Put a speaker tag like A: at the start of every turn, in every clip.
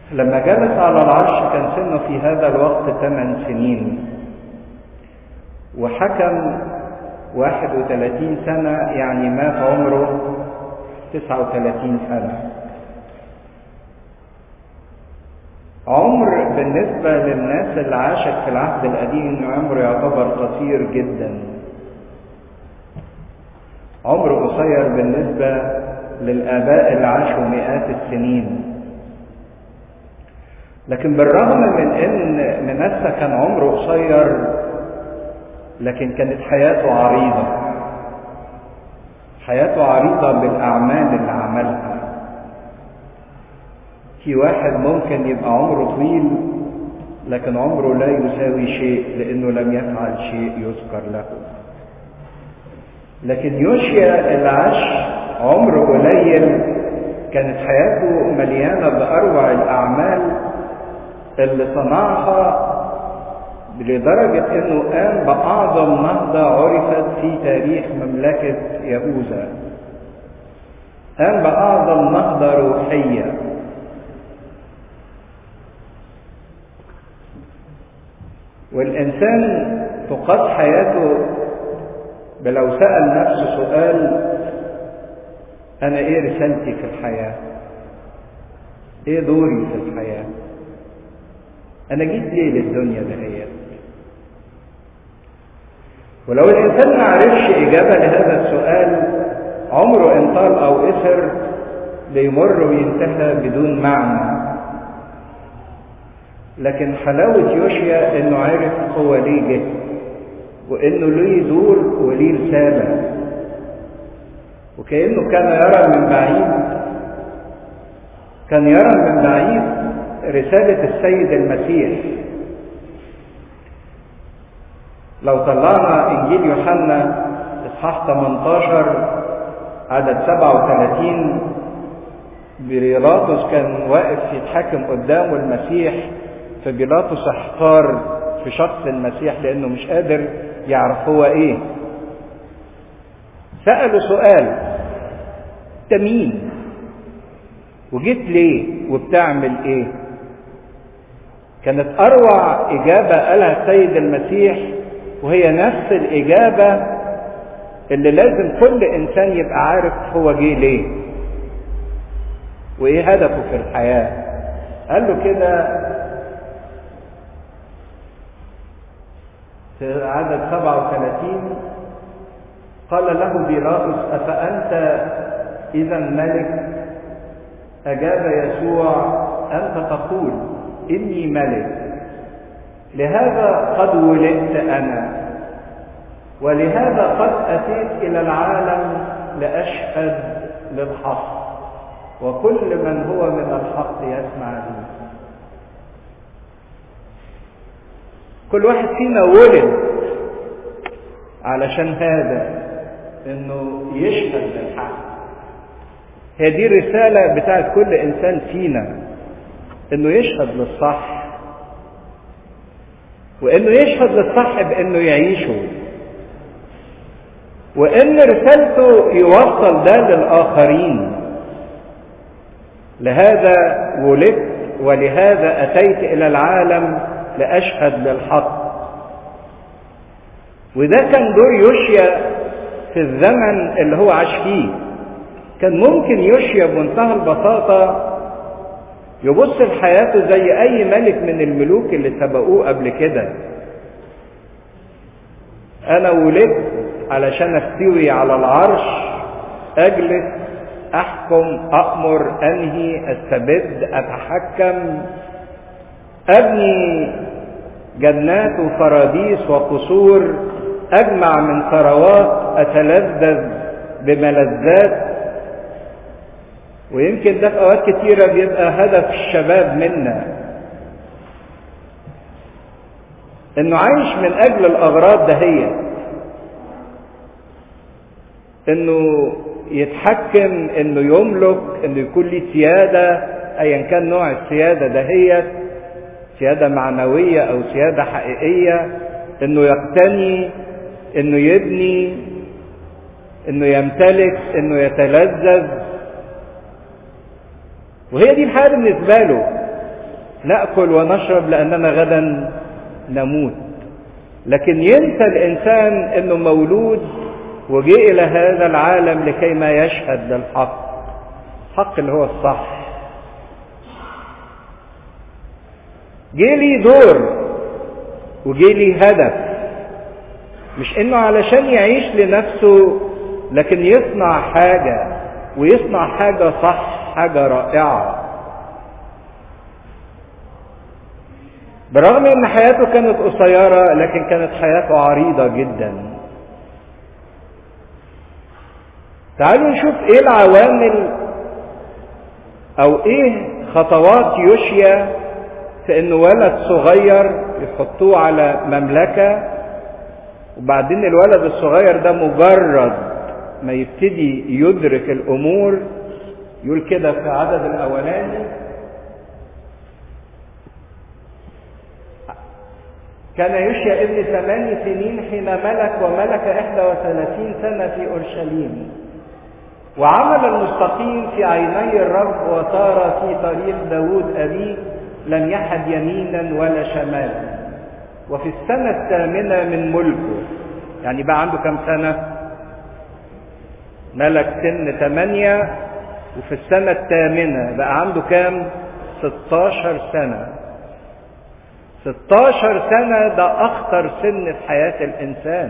A: لما جلس على العرش كان سنه في هذا الوقت ثمان سنين وحكم واحد وثلاثين سنة يعني مات عمره تسعة وثلاثين سنة عمر بالنسبة للناس اللي عاشت في العهد القديم انه عمره يعتبر قصير جدا عمر قصير بالنسبة للآباء اللي عاشوا مئات السنين لكن بالرغم من ان منسى كان عمره قصير لكن كانت حياته عريضة حياته عريضة بالأعمال اللي عملها في واحد ممكن يبقى عمره طويل لكن عمره لا يساوي شيء لأنه لم يفعل شيء يذكر له لكن يوشيا اللي عاش عمره قليل كانت حياته مليانة بأروع الأعمال اللي صنعها لدرجة انه قام بأعظم نهضة عرفت في تاريخ مملكة يهوذا قام بأعظم نهضة روحية والإنسان تقاس حياته بلو سأل نفسه سؤال أنا إيه رسالتي في الحياة؟ إيه دوري في الحياة؟ أنا جيت ليه للدنيا دهيت؟ ولو الإنسان ما عرفش إجابة لهذا السؤال عمره إن طال أو قصر بيمر وينتهى بدون معنى لكن حلاوة يوشيا إنه عرف هو ليه جه وإنه ليه دور وليه رسالة وكأنه كان يرى من بعيد كان يرى من بعيد رسالة السيد المسيح لو طلعنا انجيل يوحنا اصحاح 18 عدد 37 بيلاطس كان واقف يتحاكم قدامه المسيح فبيلاطس احتار في شخص المسيح لانه مش قادر يعرف هو ايه سأله سؤال انت مين وجيت ليه وبتعمل ايه كانت اروع اجابه قالها السيد المسيح وهي نفس الإجابة اللي لازم كل إنسان يبقى عارف هو جه ليه وإيه هدفه في الحياة قال له كده في عدد 37 قال له بيلاطس أفأنت إذا ملك أجاب يسوع أنت تقول إني ملك لهذا قد ولدت انا ولهذا قد اتيت الى العالم لاشهد للحق وكل من هو من الحق يسمع لي كل واحد فينا ولد علشان هذا انه يشهد للحق هي دي الرساله بتاعت كل انسان فينا انه يشهد للصح وانه يشهد للصح بانه يعيشه وان رسالته يوصل ده للاخرين لهذا ولدت ولهذا اتيت الى العالم لاشهد للحق وده كان دور يوشيا في الزمن اللي هو عاش فيه كان ممكن يوشيا بمنتهى البساطه يبص لحياته زي اي ملك من الملوك اللي سبقوه قبل كده انا ولدت علشان استوي على العرش اجلس احكم امر انهي استبد اتحكم ابني جنات وفراديس وقصور اجمع من ثروات اتلذذ بملذات ويمكن ده في اوقات كتيره بيبقى هدف الشباب منا انه عايش من اجل الاغراض دهية انه يتحكم انه يملك انه يكون ليه سيادة ايا كان نوع السيادة دهية سيادة معنوية او سيادة حقيقية انه يقتني انه يبني انه يمتلك انه يتلذذ وهي دي الحياة بالنسبة له ناكل ونشرب لاننا غدا نموت لكن ينسى الانسان انه مولود وجاء الى هذا العالم لكي ما يشهد للحق الحق اللي هو الصح جه لي دور وجه لي هدف مش انه علشان يعيش لنفسه لكن يصنع حاجه ويصنع حاجه صح حاجه رائعه برغم ان حياته كانت قصيره لكن كانت حياته عريضه جدا تعالوا نشوف ايه العوامل او ايه خطوات يوشيا في انه ولد صغير يحطوه على مملكه وبعدين الولد الصغير ده مجرد ما يبتدي يدرك الامور يقول كده في عدد الاولاني كان يشيا ابن ثمان سنين حين ملك وملك إحدى وثلاثين سنة في أورشليم وعمل المستقيم في عيني الرب وسار في طريق داود أبيه لم يحد يمينا ولا شمالا وفي السنة الثامنة من ملكه يعني بقى عنده كم سنة ملك سن ثمانية وفي السنة الثامنة بقى عنده كام 16 سنة 16 سنة ده أخطر سن في حياة الإنسان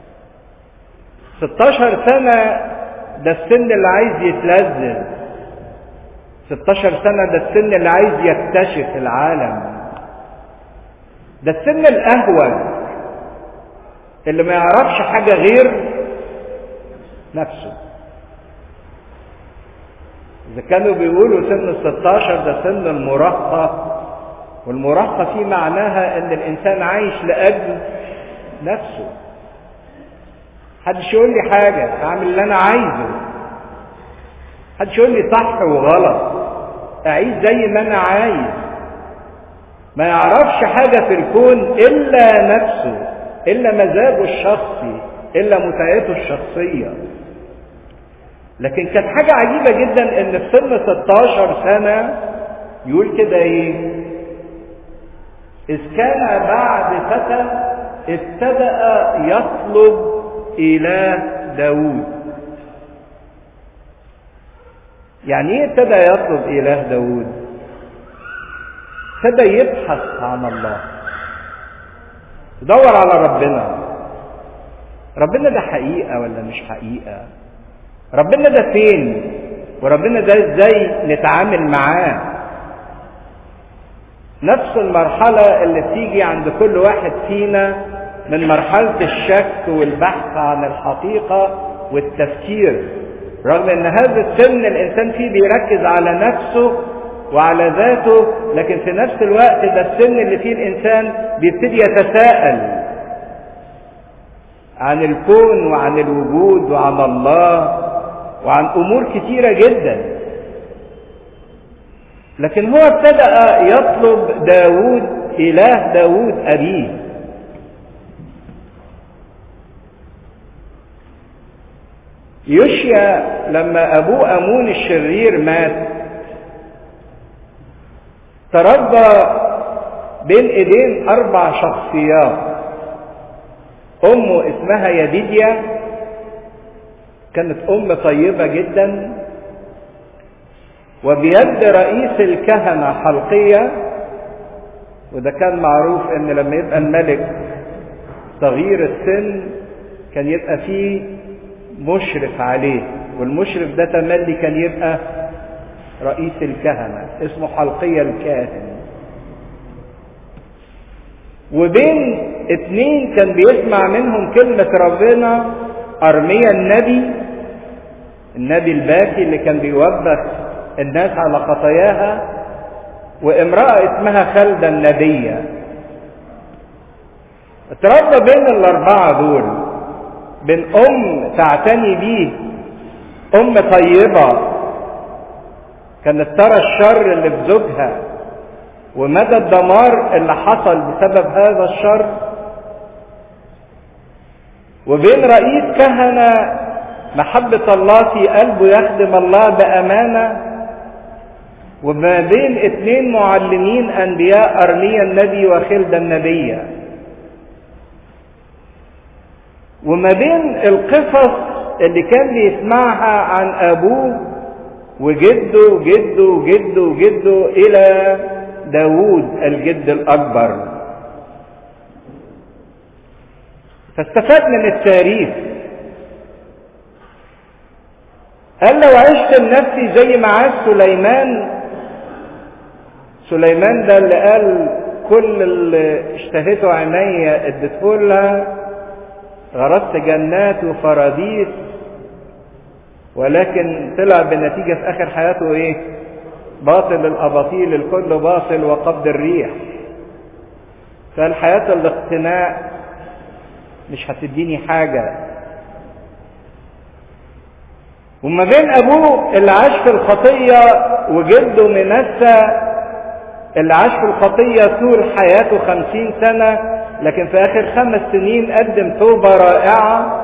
A: 16 سنة ده السن اللي عايز يتلذذ 16 سنة ده السن اللي عايز يكتشف العالم ده السن الأهون اللي ما يعرفش حاجة غير نفسه إذا كانوا بيقولوا سن ال 16 ده سن المراهقة والمراهقة في معناها إن الإنسان عايش لأجل نفسه محدش يقول لي حاجة أعمل اللي أنا عايزه محدش يقول لي صح وغلط أعيش زي ما أنا عايز ما يعرفش حاجة في الكون إلا نفسه إلا مزاجه الشخصي إلا متعته الشخصية لكن كانت حاجة عجيبة جدا إن في سن 16 سنة يقول كده إيه؟ إذ كان بعد فتى ابتدأ يطلب إله داود يعني ايه ابتدى يطلب إله داود ابتدى يبحث عن الله يدور على ربنا ربنا ده حقيقة ولا مش حقيقة ربنا ده فين وربنا ده ازاي نتعامل معاه نفس المرحلة اللي بتيجي عند كل واحد فينا من مرحلة الشك والبحث عن الحقيقة والتفكير رغم ان هذا السن الانسان فيه بيركز على نفسه وعلى ذاته لكن في نفس الوقت ده السن اللي فيه الانسان بيبتدي يتساءل عن الكون وعن الوجود وعن الله وعن امور كتيرة جدا لكن هو ابتدأ يطلب داود اله داود ابيه يشيا لما ابوه امون الشرير مات تربى بين ايدين اربع شخصيات امه اسمها يديديا كانت ام طيبه جدا وبيد رئيس الكهنه حلقيه وده كان معروف ان لما يبقى الملك صغير السن كان يبقى فيه مشرف عليه والمشرف ده تملي كان يبقى رئيس الكهنة اسمه حلقية الكاهن وبين اتنين كان بيسمع منهم كلمة ربنا أرميا النبي النبي الباكي اللي كان بيوبخ الناس على خطاياها وامرأة اسمها خلدة النبية اتربى بين الأربعة دول بين أم تعتني بيه أم طيبة كانت ترى الشر اللي في زوجها ومدى الدمار اللي حصل بسبب هذا الشر وبين رئيس كهنة محبة الله في قلبه يخدم الله بأمانة وما بين اثنين معلمين انبياء ارميا النبي وخلدة النبية وما بين القصص اللي كان بيسمعها عن ابوه وجده وجده وجده وجده الى داوود الجد الاكبر فاستفاد من التاريخ قال لو عشت لنفسي زي ما عاش سليمان سليمان ده اللي قال كل اللي اشتهيته عينيا اديته لها غرست جنات وفراديس ولكن طلع بنتيجة في آخر حياته إيه؟ باطل الأباطيل الكل باطل وقبض الريح. فالحياة الاقتناع مش هتديني حاجة. وما بين أبوه اللي عاش في الخطية وجده منسى اللي عاش في الخطية طول حياته خمسين سنة لكن في آخر خمس سنين قدم توبة رائعة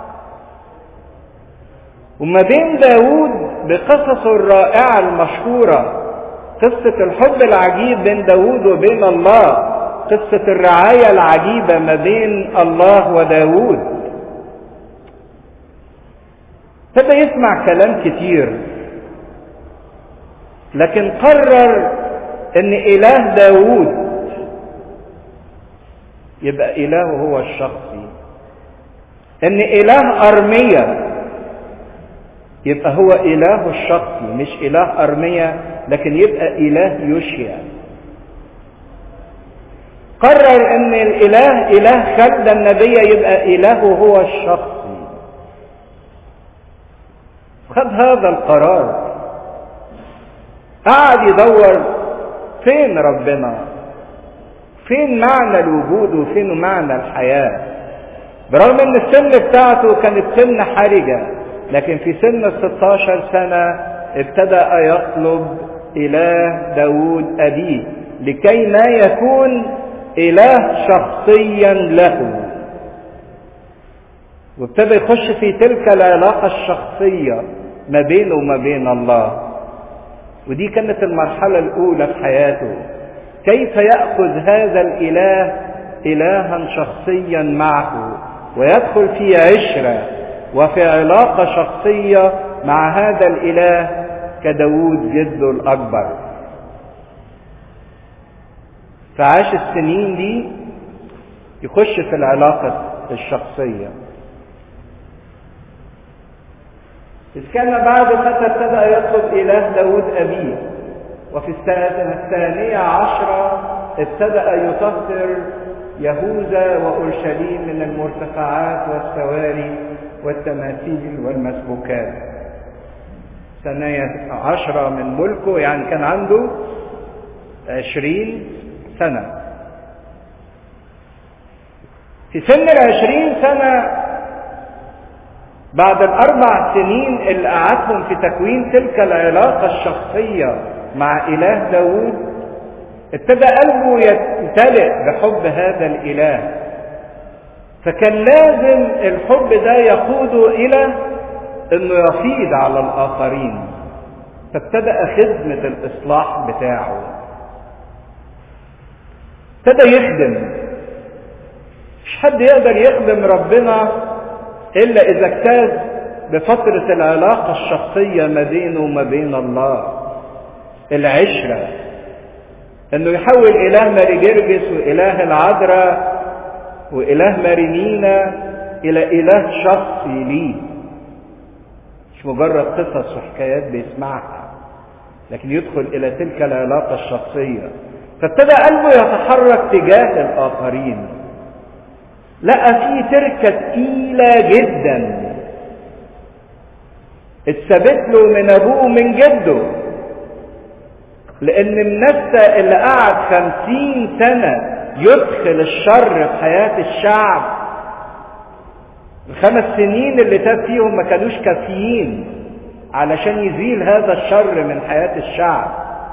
A: وما بين داود بقصصه الرائعة المشهورة قصة الحب العجيب بين داود وبين الله قصة الرعاية العجيبة ما بين الله وداود ابتدى يسمع كلام كتير لكن قرر ان اله داود يبقى الهه هو الشخصي ان اله ارميه يبقى هو اله الشخصي مش اله ارميه لكن يبقى اله يوشيا قرر ان الاله اله خلد النبيه يبقى الهه هو الشخصي خد هذا القرار قعد يدور فين ربنا فين معنى الوجود وفين معنى الحياه برغم ان السن بتاعته كانت سن حرجه لكن في سن ال 16 سنة ابتدأ يطلب إله داود أبيه لكي ما يكون إله شخصيا له وابتدى يخش في تلك العلاقة الشخصية ما بينه وما بين الله ودي كانت المرحلة الأولى في حياته كيف يأخذ هذا الإله إلها شخصيا معه ويدخل في عشرة وفي علاقة شخصية مع هذا الإله كداود جده الأكبر فعاش السنين دي يخش في العلاقة الشخصية إذ كان بعد فترة ابتدأ يطلب إله داود أبيه وفي السنة الثانية عشرة ابتدأ يطهر يهوذا وأورشليم من المرتفعات والسواري والتماثيل والمسبوكات سنة عشرة من ملكه يعني كان عنده عشرين سنة في سن العشرين سنة بعد الأربع سنين اللي قعدهم في تكوين تلك العلاقة الشخصية مع إله داود ابتدى قلبه يمتلئ بحب هذا الإله فكان لازم الحب ده يقوده الى انه يفيض على الاخرين فابتدأ خدمة الاصلاح بتاعه ابتدى يخدم مش حد يقدر يخدم ربنا الا اذا اجتاز بفترة العلاقة الشخصية ما بينه وما بين الله العشرة انه يحول اله ماري جرجس واله العذراء وإله مريمينا إلى إله شخصي ليه مش مجرد قصص وحكايات بيسمعها لكن يدخل إلى تلك العلاقة الشخصية فابتدى قلبه يتحرك تجاه الآخرين لقى فيه تركة تقيلة جدا اتثبت له من أبوه ومن جده لأن منسى اللي قعد خمسين سنة يدخل الشر في حياة الشعب الخمس سنين اللي تاب فيهم ما كانوش كافيين علشان يزيل هذا الشر من حياة الشعب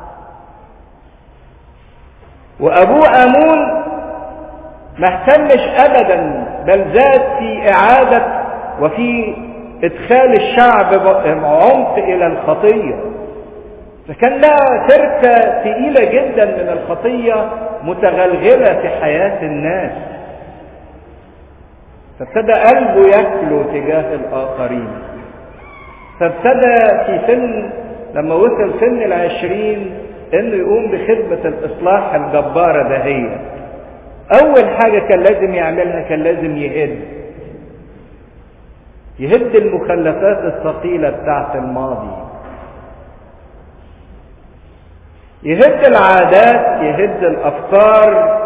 A: وأبوه أمون ما اهتمش أبدا بل زاد في إعادة وفي إدخال الشعب عمق إلى الخطية فكان لها تركة تقيلة جدا من الخطية متغلغلة في حياة الناس فابتدى قلبه يكلو تجاه الآخرين فابتدى في سن لما وصل سن العشرين انه يقوم بخدمة الاصلاح الجبارة دهية اول حاجة كان لازم يعملها كان لازم يهد يهد المخلفات الثقيلة بتاعت الماضي يهد العادات يهد الافكار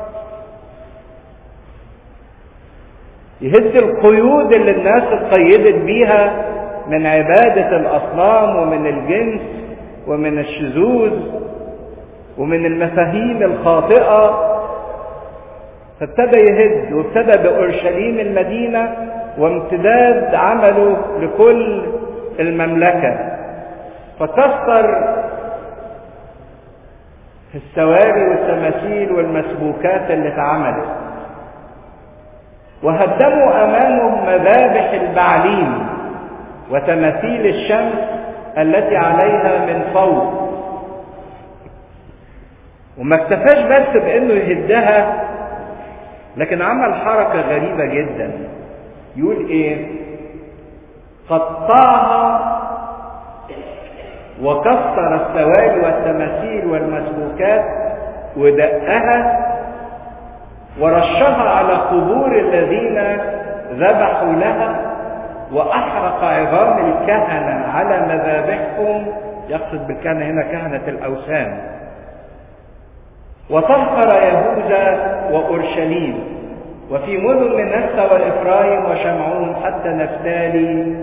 A: يهد القيود اللي الناس اتقيدت بيها من عبادة الأصنام ومن الجنس ومن الشذوذ ومن المفاهيم الخاطئة فابتدى يهد وابتدى بأورشليم المدينة وامتداد عمله لكل المملكة فكسر السواري والتماثيل والمسبوكات اللي اتعملت وهدموا امامهم مذابح البعليم وتماثيل الشمس التي عليها من فوق وما اكتفاش بس بانه يهدها لكن عمل حركه غريبه جدا يقول ايه قطعها وكسر السواري والتماثيل والمسبوكات ودقها ورشها على قبور الذين ذبحوا لها واحرق عظام الكهنه على مذابحهم يقصد بالكهنه هنا كهنه الاوثان وطهر يهوذا واورشليم وفي مدن منسى وافرايم وشمعون حتى نفتالي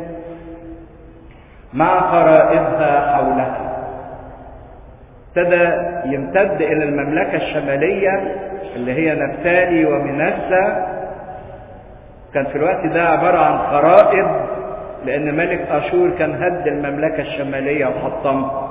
A: مع قرائبها حولها ابتدى يمتد الى المملكه الشماليه اللي هي نفتالي ومنسى كان في الوقت ده عباره عن خرائب لان ملك اشور كان هد المملكه الشماليه وحطمها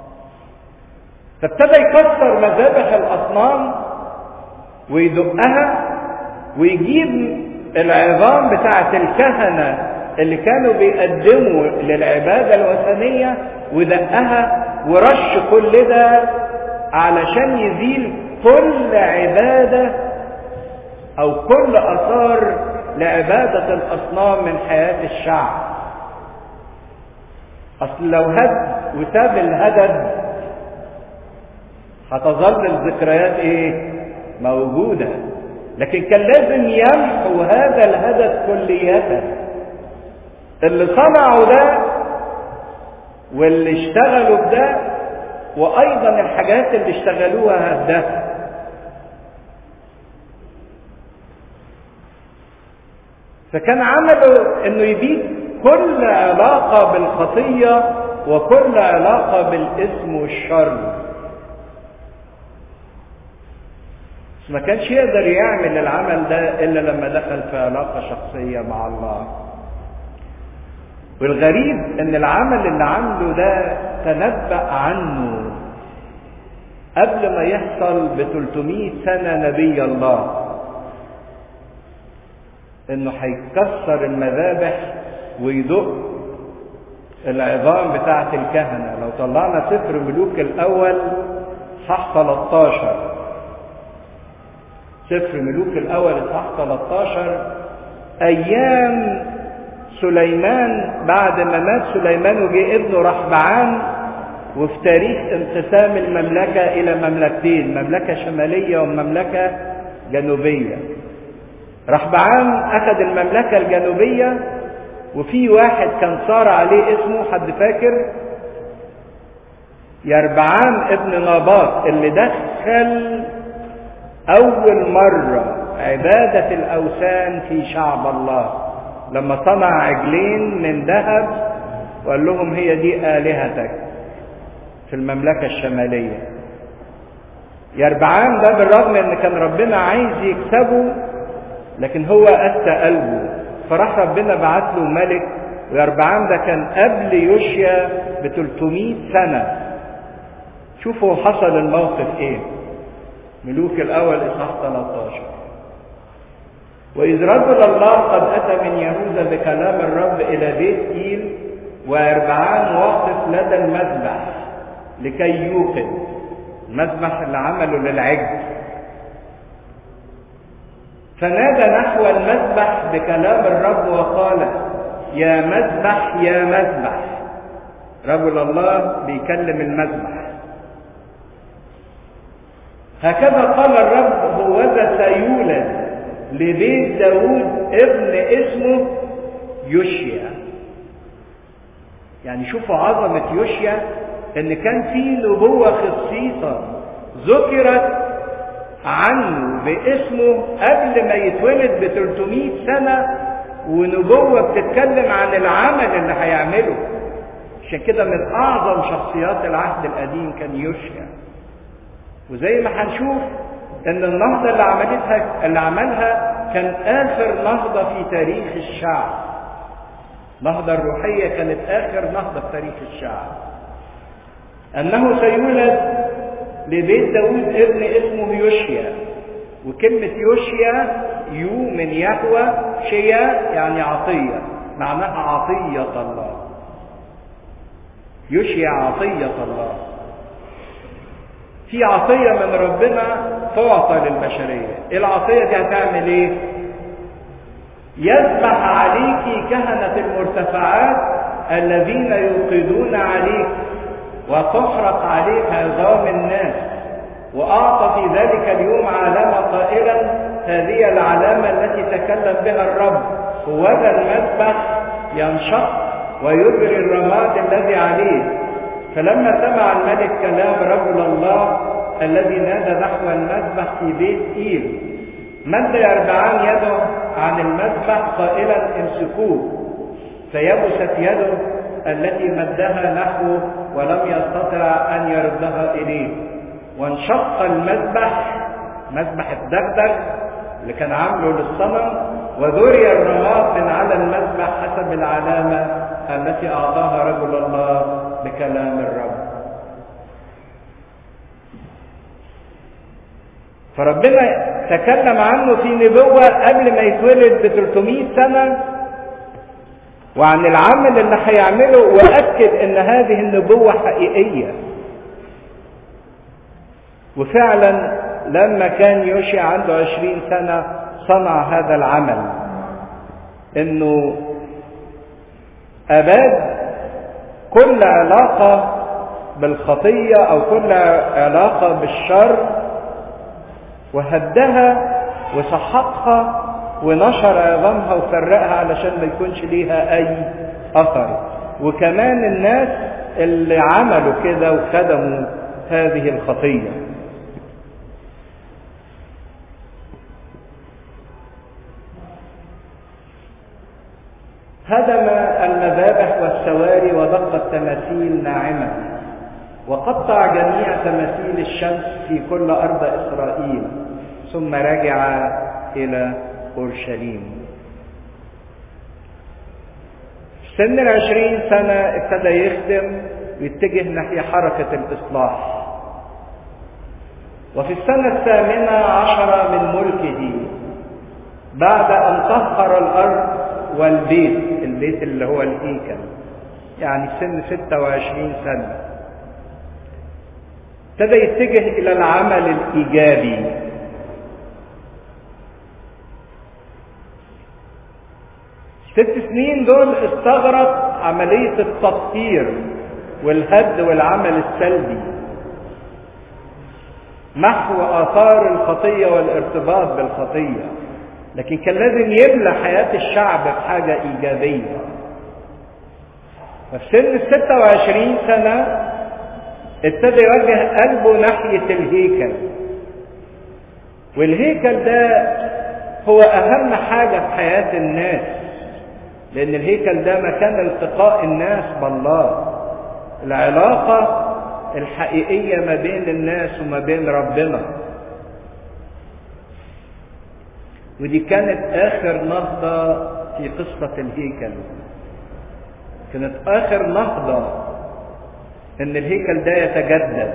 A: فابتدى يكسر مذابح الاصنام ويدقها ويجيب العظام بتاعه الكهنه اللي كانوا بيقدموا للعباده الوثنيه ودقها ورش كل ده علشان يزيل كل عباده او كل اثار لعباده الاصنام من حياه الشعب اصل لو هد وساب الهدد هتظل الذكريات ايه موجوده لكن كان لازم يمحو هذا الهدد كليته اللي صنعوا ده واللي اشتغلوا بده وايضا الحاجات اللي اشتغلوها هدها فكان عمله انه يبيد كل علاقة بالخطية وكل علاقة بالاسم والشر بس ما كانش يقدر يعمل العمل ده الا لما دخل في علاقة شخصية مع الله والغريب ان العمل اللي عمله ده تنبأ عنه قبل ما يحصل ب 300 سنة نبي الله انه هيكسر المذابح ويدق العظام بتاعة الكهنة لو طلعنا سفر ملوك الاول صح 13 سفر ملوك الاول صح 13 ايام سليمان بعد ما مات سليمان وجه ابنه رحبعان وفي تاريخ انقسام المملكة إلى مملكتين مملكة شمالية ومملكة جنوبية رحبعان أخذ المملكة الجنوبية وفي واحد كان صار عليه اسمه حد فاكر يربعام ابن ناباط اللي دخل أول مرة عبادة الأوثان في شعب الله لما صنع عجلين من ذهب وقال لهم هي دي آلهتك في المملكة الشمالية يربعام ده بالرغم ان كان ربنا عايز يكسبه لكن هو أتى قلبه فراح ربنا بعت له ملك ويربعام ده كان قبل يوشيا ب 300 سنة شوفوا حصل الموقف ايه ملوك الاول اصحاح 13 وإذ رجل الله قد أتى من يهوذا بكلام الرب إلى بيت إيل وأربعان واقف لدى المذبح لكي يوقد المذبح اللي عمله للعجل فنادى نحو المذبح بكلام الرب وقال يا مذبح يا مذبح رجل الله بيكلم المذبح هكذا قال الرب هوذا سيولد لبيت داود ابن اسمه يوشيا يعني شوفوا عظمة يوشيا ان كان في نبوة خصيصة ذكرت عنه باسمه قبل ما يتولد ب 300 سنة ونبوة بتتكلم عن العمل اللي هيعمله عشان كده من اعظم شخصيات العهد القديم كان يوشيا وزي ما هنشوف ان النهضة اللي عملتها اللي عملها كان اخر نهضة في تاريخ الشعب النهضة الروحية كانت اخر نهضة في تاريخ الشعب انه سيولد لبيت داود ابن اسمه يوشيا وكلمة يوشيا يو من يهوى شيا يعني عطية معناها عطية الله يوشيا عطية الله في عطية من ربنا تعطى للبشرية العطية دي هتعمل ايه يذبح عليك كهنة المرتفعات الذين يوقدون عليك وتحرق عليك عظام الناس وأعطى في ذلك اليوم علامة قائلا هذه العلامة التي تكلم بها الرب هوذا المذبح ينشق ويجري الرماد الذي عليه فلما سمع الملك كلام رجل الله الذي نادى نحو المذبح في بيت إيل مد يربعان يده عن المذبح قائلا امسكوه فيبست يده التي مدها نحوه ولم يستطع أن يردها إليه وانشق المذبح مذبح الدغدغ اللي كان عامله للصنم وذري الرماد من على المذبح حسب العلامة التي أعطاها رجل الله بكلام الرب فربنا تكلم عنه في نبوة قبل ما يتولد ب 300 سنة وعن العمل اللي هيعمله وأكد إن هذه النبوة حقيقية وفعلا لما كان يوشع عنده عشرين سنة صنع هذا العمل انه اباد كل علاقة بالخطية او كل علاقة بالشر وهدها وسحقها ونشر عظامها وفرقها علشان ما يكونش ليها اي اثر وكمان الناس اللي عملوا كده وخدموا هذه الخطيه هدم المذابح والسواري ودق التماثيل ناعمة وقطع جميع تماثيل الشمس في كل أرض إسرائيل ثم رجع إلى أورشليم سن العشرين سنة ابتدى يخدم ويتجه ناحية حركة الإصلاح وفي السنة الثامنة عشرة من ملكه بعد أن طهر الأرض والبيت البيت اللي هو الهيكل يعني سن 26 سنة ابتدى يتجه إلى العمل الإيجابي ست سنين دول استغرق عملية التطهير والهد والعمل السلبي محو آثار الخطية والارتباط بالخطية لكن كان لازم يملى حياة الشعب بحاجة إيجابية ففي سن ال 26 سنة ابتدى يوجه قلبه ناحية الهيكل والهيكل ده هو أهم حاجة في حياة الناس لأن الهيكل ده مكان التقاء الناس بالله العلاقة الحقيقية ما بين الناس وما بين ربنا ودي كانت آخر نهضة في قصة الهيكل كانت آخر نهضة إن الهيكل ده يتجدد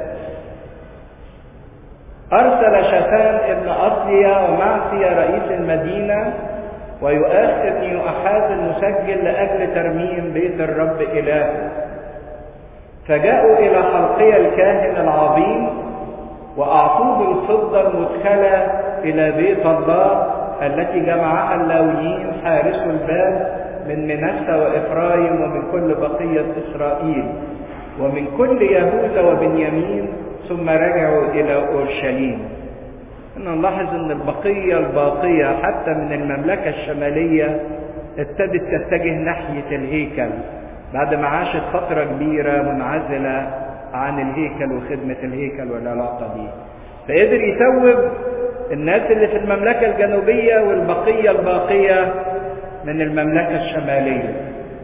A: أرسل شافان ابن أصليا ومعسيا رئيس المدينة ويؤاخ ابن يؤحاز المسجل لأجل ترميم بيت الرب إلهه فجاءوا إلى حلقية الكاهن العظيم وأعطوه الفضة المدخلة إلى بيت الله التي جمعها اللاويين حارس الباب من منسى وإفرايم ومن كل بقية إسرائيل ومن كل يهوذا وبنيامين ثم رجعوا إلى أورشليم أنا نلاحظ أن البقية الباقية حتى من المملكة الشمالية ابتدت تتجه ناحية الهيكل بعد ما عاشت فترة كبيرة منعزلة عن الهيكل وخدمة الهيكل والعلاقة دي فقدر يتوب الناس اللي في المملكة الجنوبية والبقية الباقية من المملكة الشمالية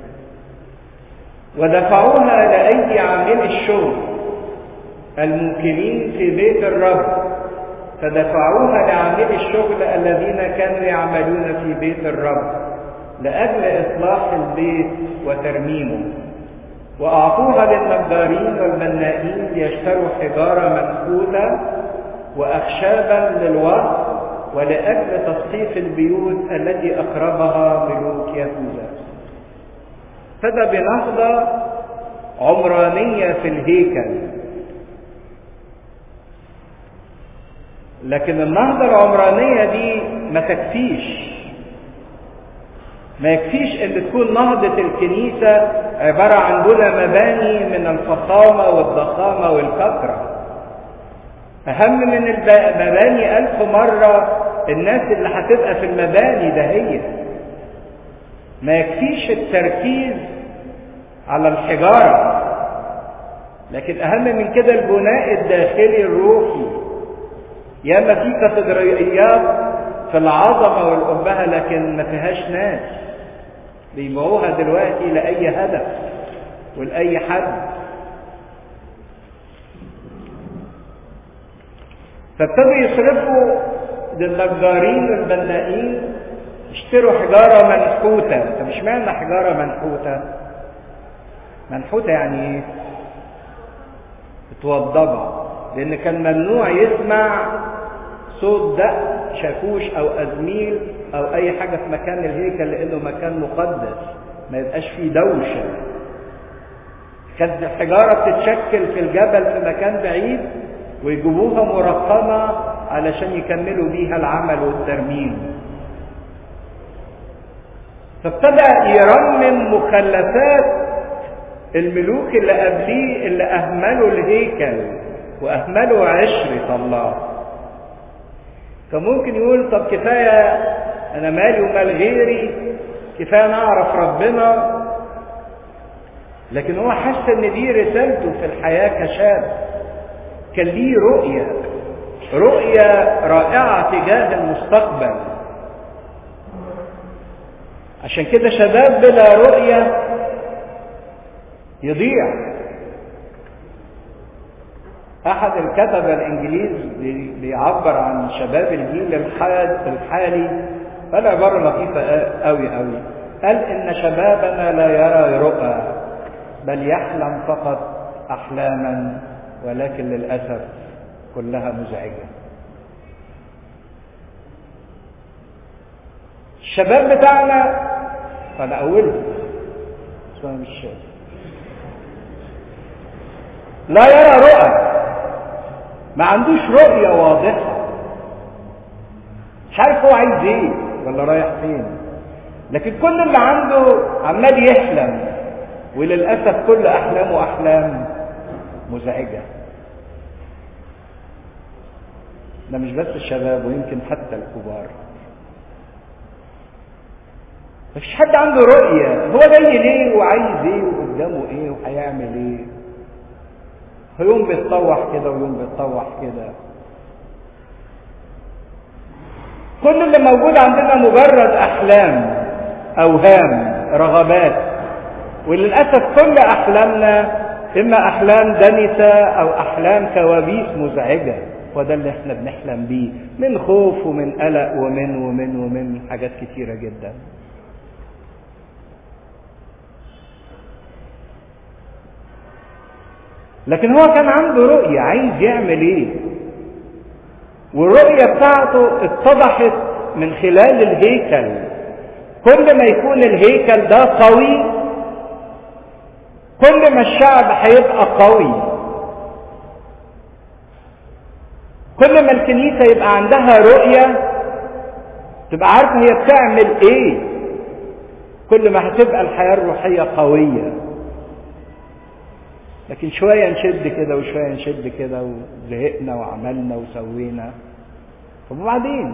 A: ودفعوها لأيدي عاملي الشغل الموكلين في بيت الرب فدفعوها لعاملي الشغل الذين كانوا يعملون في بيت الرب لأجل إصلاح البيت وترميمه وأعطوها للنجارين والبنائين ليشتروا حجارة منحوتة وأخشابا للوقت ولأجل تسقيف البيوت التي أقربها ملوك يهوذا ابتدى بنهضة عمرانية في الهيكل لكن النهضة العمرانية دي ما تكفيش ما يكفيش ان تكون نهضة الكنيسة عبارة عن بنى مباني من الفخامة والضخامة والكثرة أهم من المباني ألف مرة الناس اللي هتبقى في المباني ده هي ما يكفيش التركيز على الحجارة لكن أهم من كده البناء الداخلي الروحي ياما في كاتدرائيات في العظمة والأبهة لكن ما فيهاش ناس بيبيعوها دلوقتي لأي هدف ولأي حد فابتدوا يصرفوا للنجارين والبنائين اشتروا حجارة منحوتة طب مش معنى حجارة منحوتة منحوتة يعني ايه متوضبة لان كان ممنوع يسمع صوت دق شاكوش او ازميل او اي حاجة في مكان الهيكل لانه مكان مقدس ما يبقاش فيه دوشة كانت الحجارة بتتشكل في الجبل في مكان بعيد ويجيبوها مرقمة علشان يكملوا بيها العمل والترميم فابتدأ يرمم مخلفات الملوك اللي قبليه اللي أهملوا الهيكل وأهملوا عشرة الله فممكن يقول طب كفاية أنا مالي ومال غيري كفاية نعرف ربنا لكن هو حس إن دي رسالته في الحياة كشاب كان ليه رؤية رؤية رائعة تجاه المستقبل عشان كده شباب بلا رؤية يضيع أحد الكتبة الإنجليز بيعبر عن شباب الجيل الحالي قال عبارة لطيفة أوي أوي قال إن شبابنا لا يرى رؤى بل يحلم فقط أحلاما ولكن للأسف كلها مزعجة الشباب بتاعنا أنا أولهم بس أنا مش شايف لا يرى رؤى ما عندوش رؤية واضحة مش عارف هو عايز ايه ولا رايح فين لكن كل اللي عنده عمال يحلم وللأسف كل أحلامه أحلام مزعجة ده مش بس الشباب ويمكن حتى الكبار مفيش حد عنده رؤية هو جاي ليه وعايز ايه وقدامه ايه وهيعمل ايه يوم بيتطوح كده ويوم بيتطوح كده كل اللي موجود عندنا مجرد احلام اوهام رغبات وللاسف كل احلامنا اما احلام دنسه او احلام كوابيس مزعجه وده اللي احنا بنحلم بيه من خوف ومن قلق ومن ومن ومن حاجات كتيره جدا لكن هو كان عنده رؤية عايز يعمل ايه والرؤية بتاعته اتضحت من خلال الهيكل كل ما يكون الهيكل ده قوي كل ما الشعب هيبقى قوي كل ما الكنيسة يبقى عندها رؤية تبقى عارفة هي بتعمل ايه كل ما هتبقى الحياة الروحية قوية لكن شوية نشد كده وشوية نشد كده وزهقنا وعملنا وسوينا طب وبعدين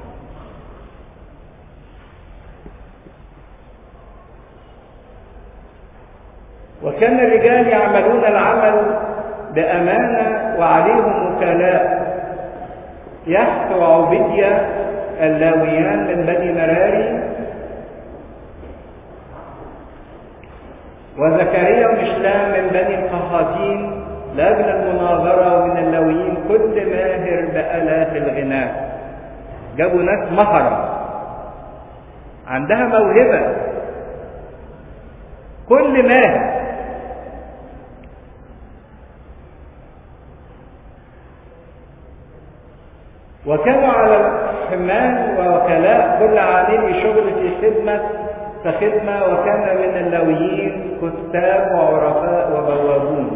A: وكان الرجال يعملون العمل بأمانة وعليهم وكلاء يحت وعبيديا اللاويان من بني مراري وزكريا ومشلام من بني القهاتين لأجل المناظرة من اللاويين كل ماهر بآلات الغناء جابوا ناس مهرة عندها موهبة كل ماهر وكانوا على الحمال ووكلاء كل عامل شغل في خدمة فخدمة وكان من اللويين كتاب وعرفاء وبوابون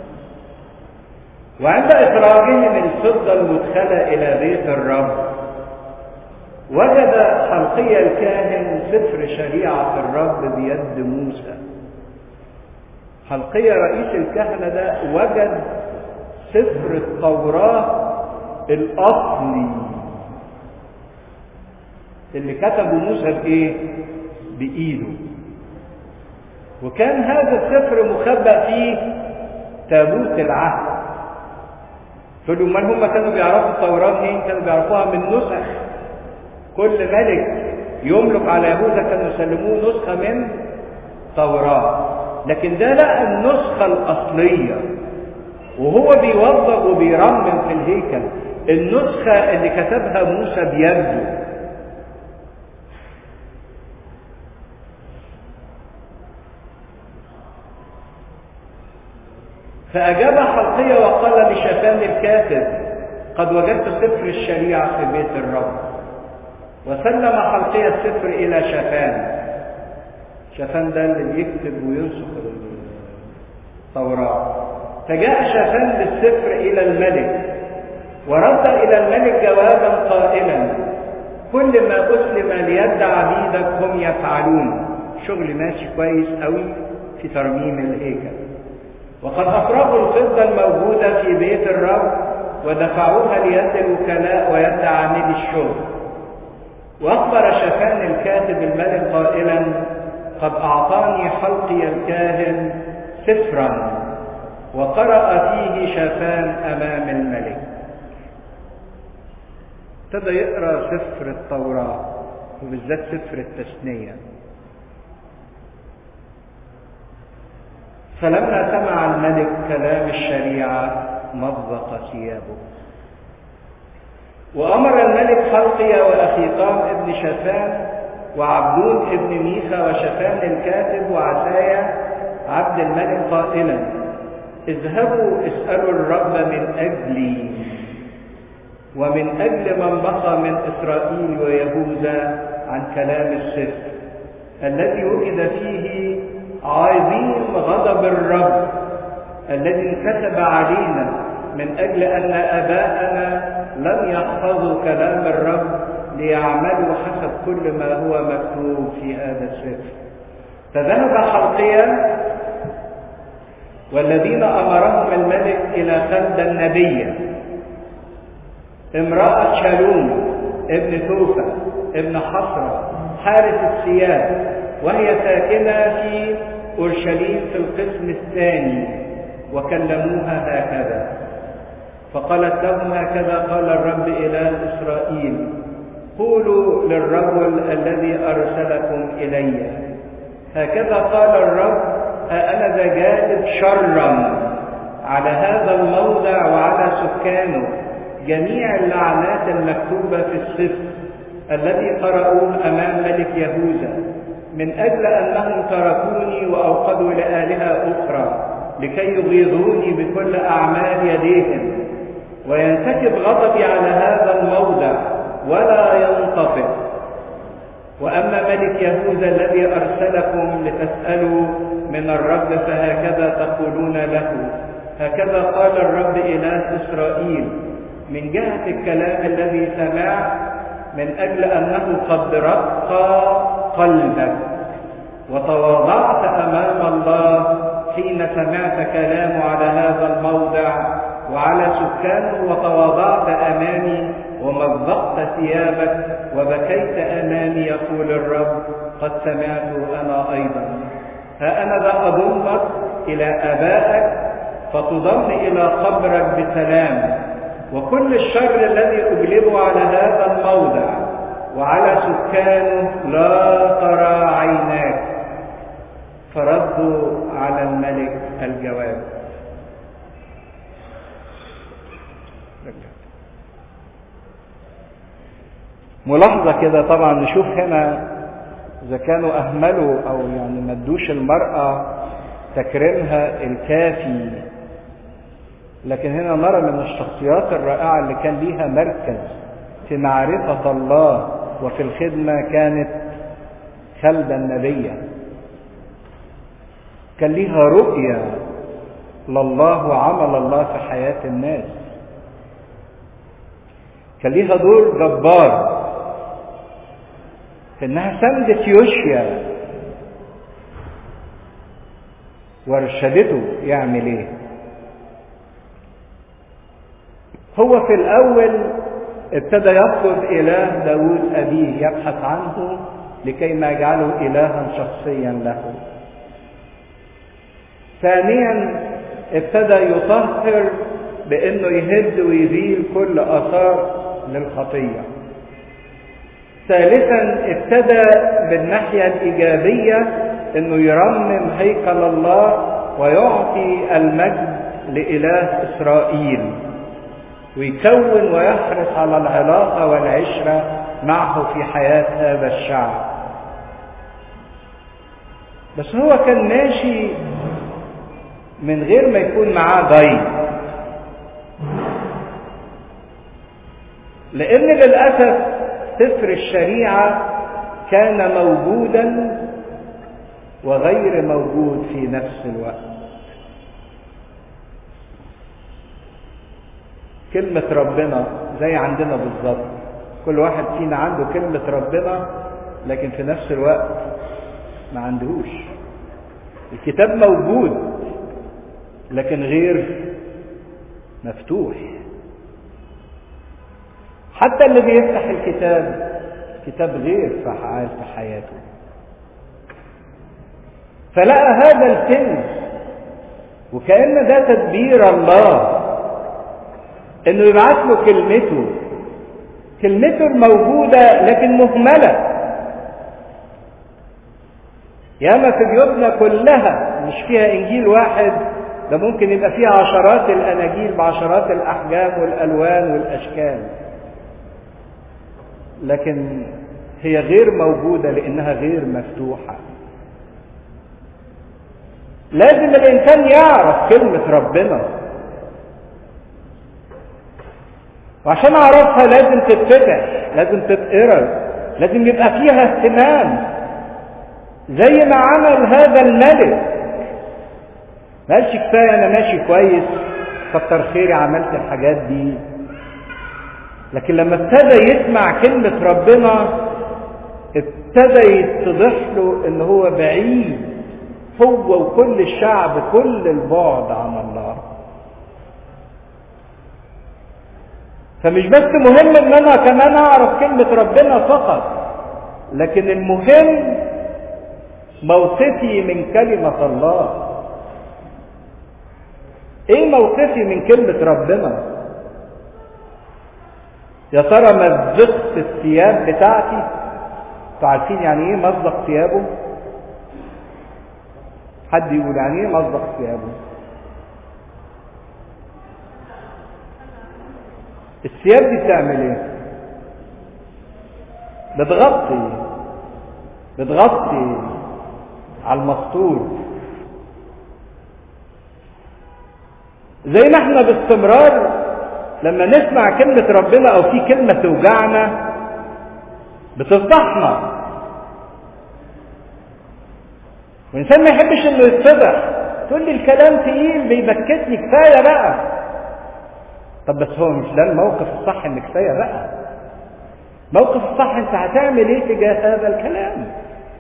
A: وعند إخراجهم الفضة المدخلة إلى بيت الرب وجد حلقي الكاهن سفر شريعة الرب بيد موسى حلقية رئيس الكهنة ده وجد سفر التوراة الأصلي اللي كتبه موسى بإيه؟ بإيده وكان هذا السفر مخبأ فيه تابوت العهد تقول امال هم كانوا بيعرفوا التوراة منين؟ كانوا بيعرفوها من نسخ كل ملك يملك على يهوذا كانوا يسلموه نسخة من توراة لكن ده لقى النسخة الأصلية وهو بيوظف وبيرمم في الهيكل النسخة اللي كتبها موسى بيده فأجاب حلقية وقال لشافان الكاتب قد وجدت سفر الشريعة في بيت الرب وسلم حلقية السفر إلى شافان شافان ده اللي بيكتب وينسخ التوراة فجاء شافان بالسفر إلى الملك ورد إلى الملك جوابا قائلا كل ما أسلم ليد عبيدك هم يفعلون شغل ماشي كويس قوي في ترميم الهيكل وقد أفرغوا الفضة الموجودة في بيت الرب ودفعوها ليد الوكلاء ويد عامل الشغل وأخبر شفان الكاتب الملك قائلا قد أعطاني حلقي الكاهن سفرا وقرأ فيه شافان أمام الملك ابتدى يقرأ سفر التوراة وبالذات سفر التثنية فلما سمع الملك كلام الشريعة مضق ثيابه وأمر الملك حلقيا وأخيقام ابن شفان وعبدون ابن ميخا وشفان الكاتب وعسايا عبد الملك قائلا اذهبوا اسألوا الرب من أجلي ومن أجل من بقى من إسرائيل ويهوذا عن كلام السفر الذي وجد فيه عظيم غضب الرب الذي انكتب علينا من أجل أن آباءنا لم يحفظوا كلام الرب ليعملوا حسب كل ما هو مكتوب في هذا السفر فذهب حلقيا والذين أمرهم الملك إلى خلد النبية امرأة شالوم ابن توفى ابن حصرة حارس الثياب وهي ساكنة في أورشليم في القسم الثاني وكلموها هكذا فقالت لهم هكذا قال الرب إله إسرائيل قولوا للرجل الذي أرسلكم إلي هكذا قال الرب أنا ذا جالب شرا على هذا الموضع وعلى سكانه جميع اللعنات المكتوبة في السفر الذي قرأوه أمام ملك يهوذا من أجل أنهم تركوني وأوقدوا لآلهة أخرى لكي يغيظوني بكل أعمال يديهم وينسكب غضبي على هذا الموضع ولا ينطفئ وأما ملك يهوذا الذي أرسلكم لتسألوا من الرب فهكذا تقولون له هكذا قال الرب إله إسرائيل من جهة الكلام الذي سمعت من أجل أنه قد رقى قلبك وتواضعت أمام الله حين سمعت كلامه على هذا الموضع وعلى سكانه وتواضعت أمامي ومزقت ثيابك وبكيت أمامي يقول الرب قد سمعت أنا أيضا ها أنا ذا أضمك إلى آبائك فتضم إلى قبرك بسلام وكل الشر الذي أجلبه على هذا الموضع وعلى سكانه لا ترى عيناك فردوا على الملك الجواب ملاحظة كده طبعا نشوف هنا إذا كانوا أهملوا أو يعني ما ادوش المرأة تكريمها الكافي لكن هنا نرى من الشخصيات الرائعة اللي كان ليها مركز في معرفة الله وفي الخدمة كانت خلدة النبية كان ليها رؤية لله وعمل الله في حياة الناس كان ليها دور جبار في انها سندت يوشيا وارشدته يعمل ايه هو في الاول ابتدى يطلب اله داود ابيه يبحث عنه لكي ما يجعله الها شخصيا له ثانيا ابتدى يطهر بانه يهد ويزيل كل اثار للخطيه ثالثا ابتدى بالناحيه الايجابيه انه يرمم هيكل الله ويعطي المجد لاله اسرائيل ويكون ويحرص على العلاقه والعشره معه في حياه هذا الشعب بس هو كان ماشي من غير ما يكون معاه ضيف لان للاسف سفر الشريعه كان موجودا وغير موجود في نفس الوقت كلمة ربنا زي عندنا بالظبط كل واحد فينا عنده كلمة ربنا لكن في نفس الوقت ما عندهوش الكتاب موجود لكن غير مفتوح حتى اللي بيفتح الكتاب كتاب غير فعال في حياته فلقى هذا الكنز وكأن ده تدبير الله انه يبعث له كلمته كلمته الموجودة لكن مهملة ياما في بيوتنا كلها مش فيها انجيل واحد ده ممكن يبقى فيها عشرات الاناجيل بعشرات الاحجام والالوان والاشكال لكن هي غير موجودة لانها غير مفتوحة لازم الانسان يعرف كلمة ربنا وعشان اعرفها لازم تتفتح لازم تتقرا لازم يبقى فيها اهتمام زي ما عمل هذا الملك ما قالش كفايه انا ماشي كويس كتر خيري عملت الحاجات دي لكن لما ابتدى يسمع كلمة ربنا ابتدى يتضح له ان هو بعيد هو وكل الشعب كل البعد عن الله فمش بس مهم ان انا كمان اعرف كلمة ربنا فقط لكن المهم موقفي من كلمة الله ايه موقفي من كلمة ربنا يا ترى مزقت الثياب بتاعتي انتوا عارفين يعني ايه مزق ثيابه حد يقول يعني ايه مزق ثيابه الثياب دي بتعمل ايه بتغطي بتغطي على المستور زي ما احنا باستمرار لما نسمع كلمة ربنا او في كلمة توجعنا بتفضحنا والإنسان ما يحبش إنه يتفضح تقول لي الكلام تقيل بيبكتني كفاية بقى طب بس هو مش ده الموقف الصح إن كفاية بقى موقف الصح أنت هتعمل إيه تجاه هذا الكلام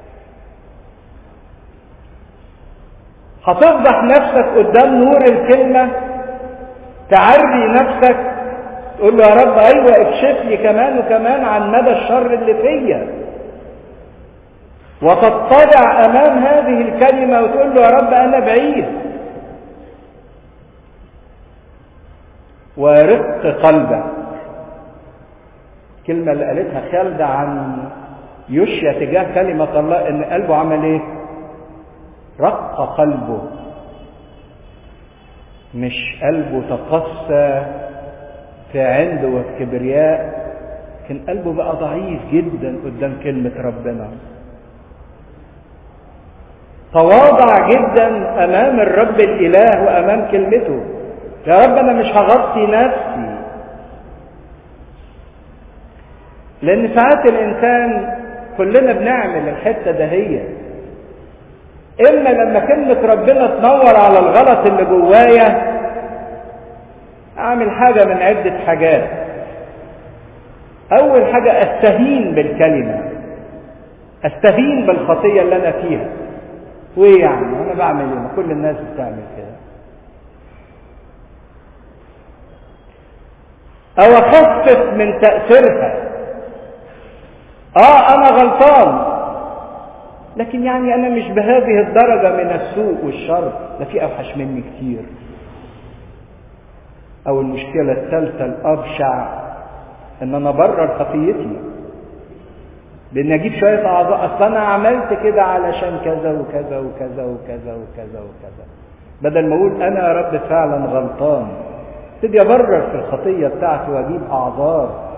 A: هتفضح نفسك قدام نور الكلمة تعري نفسك تقول له يا رب ايوه اكشف لي كمان وكمان عن مدى الشر اللي فيا وتتضع امام هذه الكلمه وتقول له يا رب انا بعيد ورق قلبك الكلمه اللي قالتها خالده عن يشيا تجاه كلمه الله ان قلبه عمل ايه رق قلبه مش قلبه تقسى في عند وفي كبرياء لكن قلبه بقى ضعيف جدا قدام كلمة ربنا تواضع جدا أمام الرب الإله وأمام كلمته يا رب أنا مش هغطي نفسي لأن ساعات الإنسان كلنا بنعمل الحتة دهية إما لما كلمة ربنا تنور على الغلط اللي جوايا أعمل حاجة من عدة حاجات أول حاجة أستهين بالكلمة أستهين بالخطية اللي أنا فيها وإيه يعني أنا بعمل إيه ما كل الناس بتعمل كده أو أخفف من تأثيرها آه أنا غلطان لكن يعني أنا مش بهذه الدرجة من السوء والشر ده في أوحش مني كتير أو المشكلة الثالثة الأبشع إن أنا برر خطيتي بإن أجيب شوية أعضاء أصل أنا عملت كده علشان كذا وكذا وكذا وكذا وكذا وكذا بدل ما أقول أنا يا رب فعلا غلطان ابتدي أبرر في الخطية بتاعتي وأجيب أعذار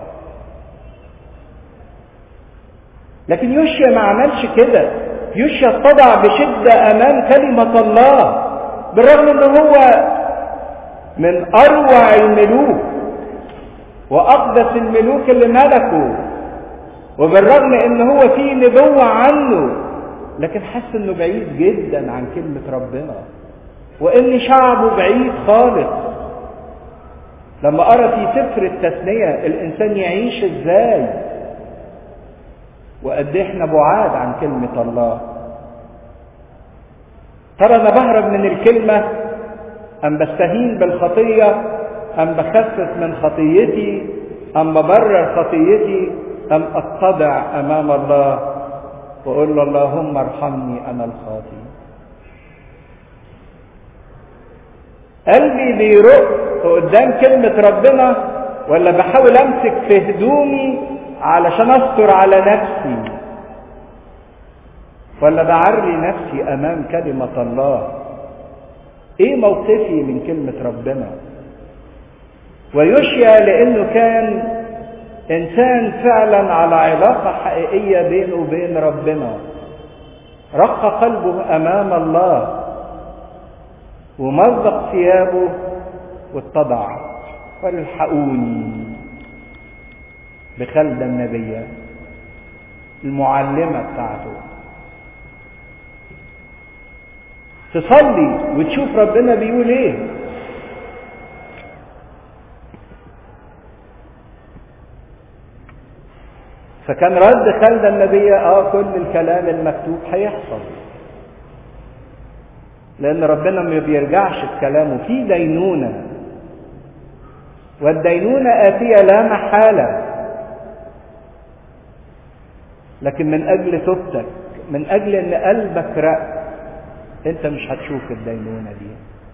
A: لكن يوشيا ما عملش كده يوشيا اتضع بشدة أمام كلمة الله بالرغم إن هو من أروع الملوك وأقدس الملوك اللي ملكوا وبالرغم إن هو في نبوة عنه لكن حس إنه بعيد جدا عن كلمة ربنا وإن شعبه بعيد خالص لما أرى في سفر التثنية الإنسان يعيش إزاي وقد إحنا بعاد عن كلمة الله ترى أنا بهرب من الكلمة أم بستهين بالخطية أم بخفف من خطيتي أم ببرر خطيتي أم أتضع أمام الله وأقول له اللهم ارحمني أنا الخاطي قلبي بيرق قدام كلمة ربنا ولا بحاول أمسك في هدومي علشان أستر على نفسي ولا بعري نفسي أمام كلمة الله ايه موقفي من كلمة ربنا ويشيا لانه كان انسان فعلا على علاقة حقيقية بينه وبين ربنا رق قلبه امام الله ومزق ثيابه واتضع قال الحقوني بخلدة النبية المعلمة بتاعته تصلي وتشوف ربنا بيقول ايه فكان رد خالد النبي اه كل الكلام المكتوب هيحصل لان ربنا ما بيرجعش في كلامه في دينونه والدينونه اتيه لا محاله لكن من اجل توبتك من اجل ان قلبك رق انت مش هتشوف الدينونة دي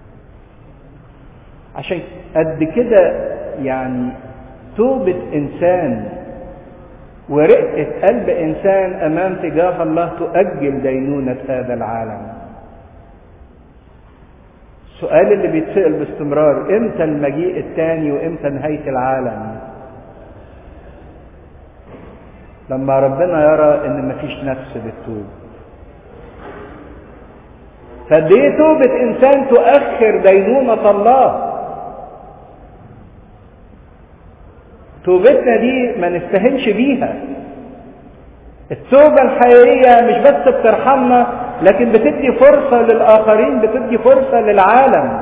A: عشان قد كده يعني توبة انسان ورقة قلب انسان امام تجاه الله تؤجل دينونة هذا العالم السؤال اللي بيتسأل باستمرار امتى المجيء الثاني وامتى نهاية العالم لما ربنا يرى ان مفيش نفس بتتوب فقد ايه توبة انسان تؤخر دينونة الله توبتنا دي ما نستهنش بيها التوبة الحقيقية مش بس بترحمنا لكن بتدي فرصة للآخرين بتدي فرصة للعالم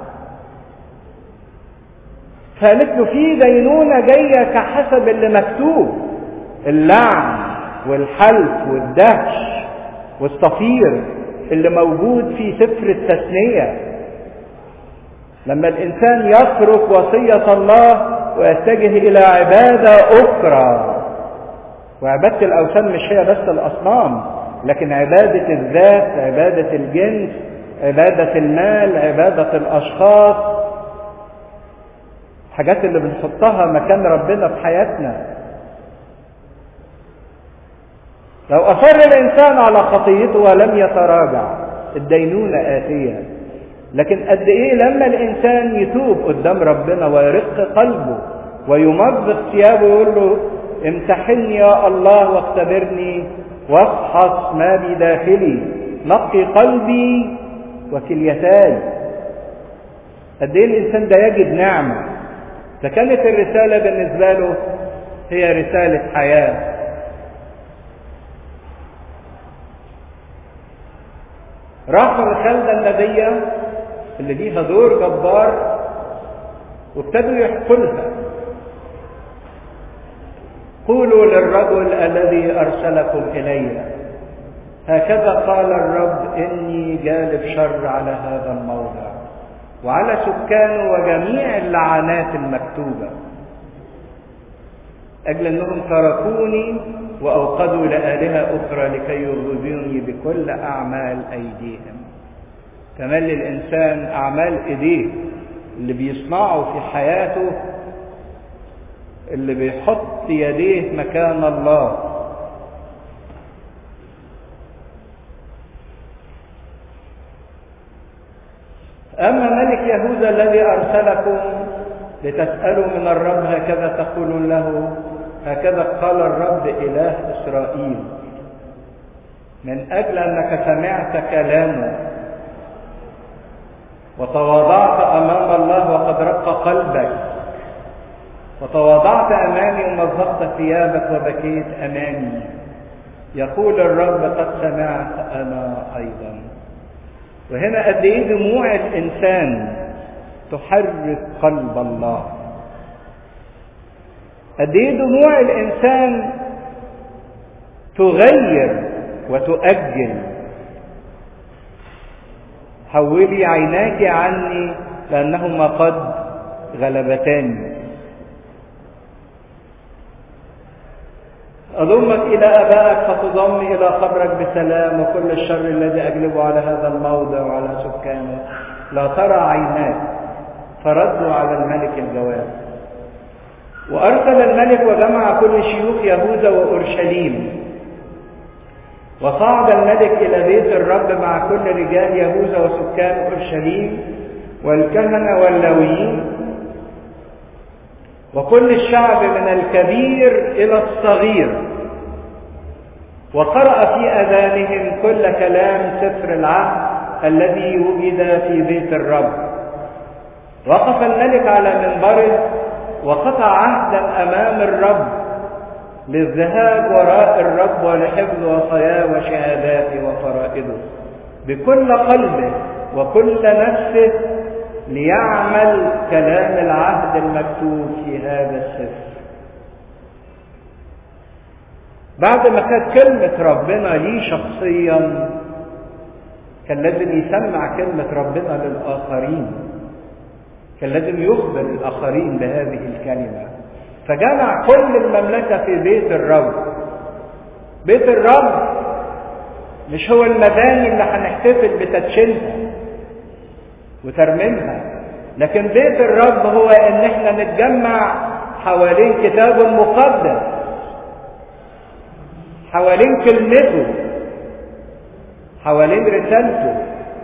A: فقالت له في دينونة جاية كحسب اللي مكتوب اللعن والحلف والدهش والصفير اللي موجود في سفر التثنية لما الإنسان يترك وصية الله ويتجه إلى عبادة أخرى وعبادة الأوثان مش هي بس الأصنام لكن عبادة الذات عبادة الجنس عبادة المال عبادة الأشخاص الحاجات اللي بنحطها مكان ربنا في حياتنا لو أصر الإنسان على خطيته ولم يتراجع الدينونة آتية لكن قد إيه لما الإنسان يتوب قدام ربنا ويرق قلبه ويمزق ثيابه ويقول له امتحني يا الله واختبرني وافحص ما بداخلي نقي قلبي وكليتاي قد ايه الانسان ده يجد نعمه فكانت الرساله بالنسبه له هي رساله حياه راحوا الخلدة النبية اللي ليها دور جبار وابتدوا يحكوا لها قولوا للرجل الذي أرسلكم إلي هكذا قال الرب إني جالب شر على هذا الموضع وعلى سكانه وجميع اللعنات المكتوبة أجل أنهم تركوني وأوقدوا لآلهة أخرى لكي يغضبوني بكل أعمال أيديهم كمان للإنسان أعمال إيديه اللي بيصنعه في حياته اللي بيحط يديه مكان الله أما ملك يهوذا الذي أرسلكم لتسألوا من الرب هكذا تقولون له هكذا قال الرب إله إسرائيل من أجل أنك سمعت كلامه وتواضعت أمام الله وقد رق قلبك وتواضعت أمامي ومزقت ثيابك وبكيت أمامي يقول الرب قد سمعت أنا أيضا وهنا قد إيه دموع الإنسان تحرك قلب الله قد ايه دموع الانسان تغير وتؤجل حولي عيناك عني لانهما قد غلبتاني أضمك إلى أبائك فتضم إلى قبرك بسلام وكل الشر الذي أجلبه على هذا الموضع وعلى سكانه لا ترى عيناك فردوا على الملك الجواب وأرسل الملك وجمع كل شيوخ يهوذا وأورشليم وصعد الملك إلى بيت الرب مع كل رجال يهوذا وسكان أورشليم والكهنة واللاويين وكل الشعب من الكبير إلى الصغير وقرأ في أذانهم كل كلام سفر العهد الذي وجد في بيت الرب وقف الملك على منبره وقطع عهدا امام الرب للذهاب وراء الرب ولحفظ وصاياه وشهاداته وفرائضه بكل قلبه وكل نفسه ليعمل كلام العهد المكتوب في هذا السفر بعد ما كانت كلمة ربنا ليه شخصيا كان لازم يسمع كلمة ربنا للآخرين كان لازم يخبر الآخرين بهذه الكلمة فجمع كل المملكة في بيت الرب بيت الرب مش هو المباني اللي هنحتفل بتدشينها وترميمها لكن بيت الرب هو ان احنا نتجمع حوالين كتاب مقدس حوالين كلمته حوالين رسالته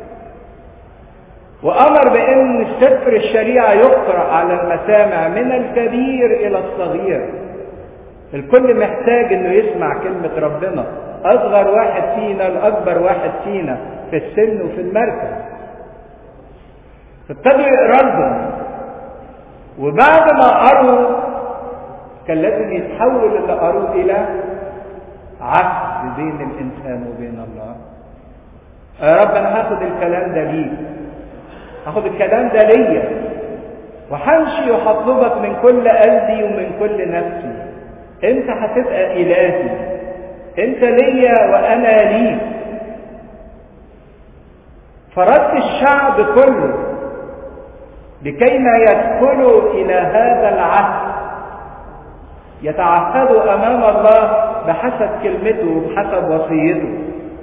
A: وأمر بأن سفر الشريعة يقرأ على المسامع من الكبير إلى الصغير الكل محتاج انه يسمع كلمة ربنا اصغر واحد فينا لاكبر واحد فينا في السن وفي المركز فابتدوا يقرا لهم وبعد ما قروا كان لازم يتحول اللي قروه الى عهد بين الانسان وبين الله يا رب انا هاخد الكلام ده ليك هاخد الكلام ده ليا وهمشي وهطلبك من كل قلبي ومن كل نفسي انت هتبقى الهي انت ليا وانا ليك فردت الشعب كله لكيما يدخلوا الى هذا العهد يتعهدوا امام الله بحسب كلمته وبحسب وصيته